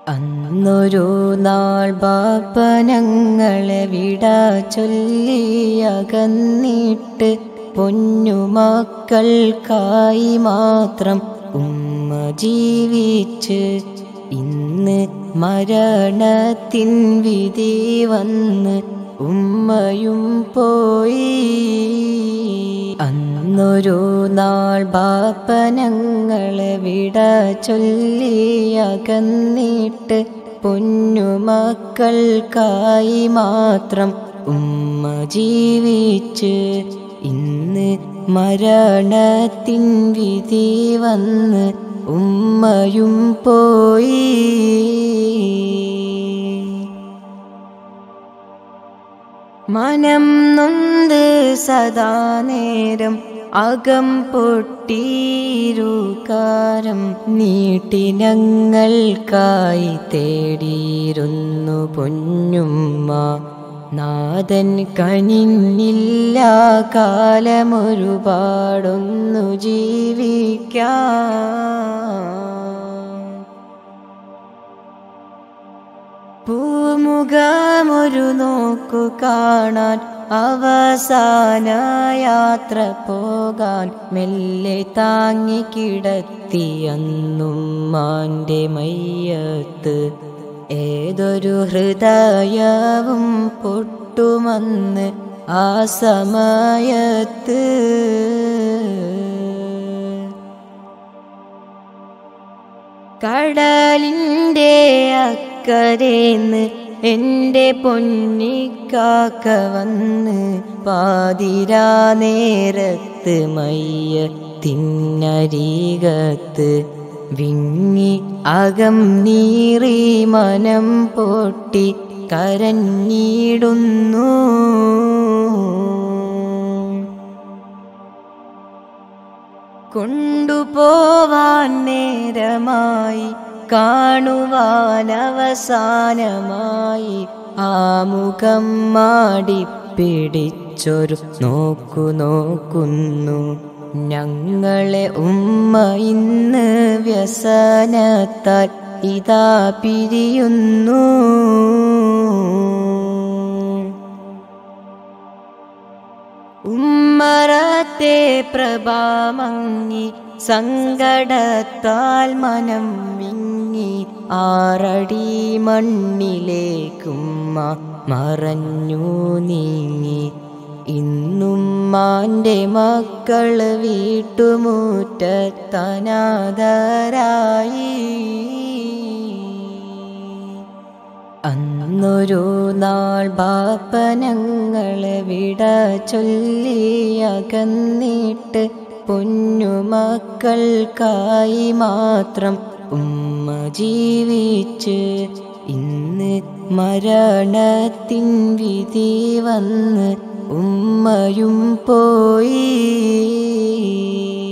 അന്നൊരു നാൾ ബാപ്പ ഞങ്ങളെ വിട ചൊല്ലിയകന്നിട്ട് പൊന്നുമക്കൾക്കായി മാത്രം ഉമ്മ ജീവിച്ച് ഇന്ന് മരണത്തിൻ വിധി വന്ന് ഉമ്മയും പോയി അന്നൊരു നാൾ ബാപ്പ ഞങ്ങളെ വിട ചൊല്ലിയകന്നിട്ട് പൊന്നുമക്കൾക്കായി മാത്രം ഉമ്മ ജീവിച്ച് ഇന്ന് മരണത്തിൻ വിധി വന്ന് ഉമ്മയും പോയി മനം നൊന്ത് സദാ നേരം അകം പൊട്ടീരുകാരം നീട്ടി ഞങ്ങൾക്കായി തേടിയിരുന്നു പൊന്നുമ്മ നാഥൻ കനിഞ്ഞില്ല കാലമൊരുപാടൊന്നു ജീവിക്കാം പൂമുഖമൊരു നോക്കു കാണാൻ അവസാന യാത്ര പോകാൻ മെല്ലെ താങ്ങി കിടത്തി അന്നും മാൻ്റെ മയ്യത്ത് ഏതൊരു ഹൃദയവും പൊട്ടുമന്ന് ആ സമയത്ത് കടലിൻ്റെ അക്കരേന്ന് എൻ്റെ പൊന്നിക്കാക്ക വന്ന് പാതിരാ നേരത്ത് മയ്യ തിന്നരീകത്ത് വിങ്ങി അകം നീറി മനം പൊട്ടി കരഞ്ഞിടുന്നു കൊണ്ടുപോവാൻ നേരമായി കാണുവാൻ അവസാനമായി ആ മുഖം മാടിപ്പിടിച്ചൊരു നോക്കു നോക്കുന്നു ഞങ്ങളെ ഉമ്മ ഇന്ന് വ്യസനത്താൽ ഇതാ പിരിയുന്നു ഉമ്മറത്തെ പ്രഭാമങ്ങി സങ്കടത്താൽ മനം വിങ്ങി ആറടി മണ്ണിലേക്കുമ്മ മറഞ്ഞു നീങ്ങി ഇന്നും മാൻ്റെ മക്കള് വീട്ടുമുറ്റത്തനാദരായി അന്നൊരു നാൾ ബാപ്പ ഞങ്ങളെ വിട ചൊല്ലിയകന്നിട്ട് പൊന്നുമക്കൾക്കായി മാത്രം ഉമ്മ ജീവിച്ച് ഇന്ന് മരണത്തിൻ വിധി വന്ന് ഉമ്മയും പോയി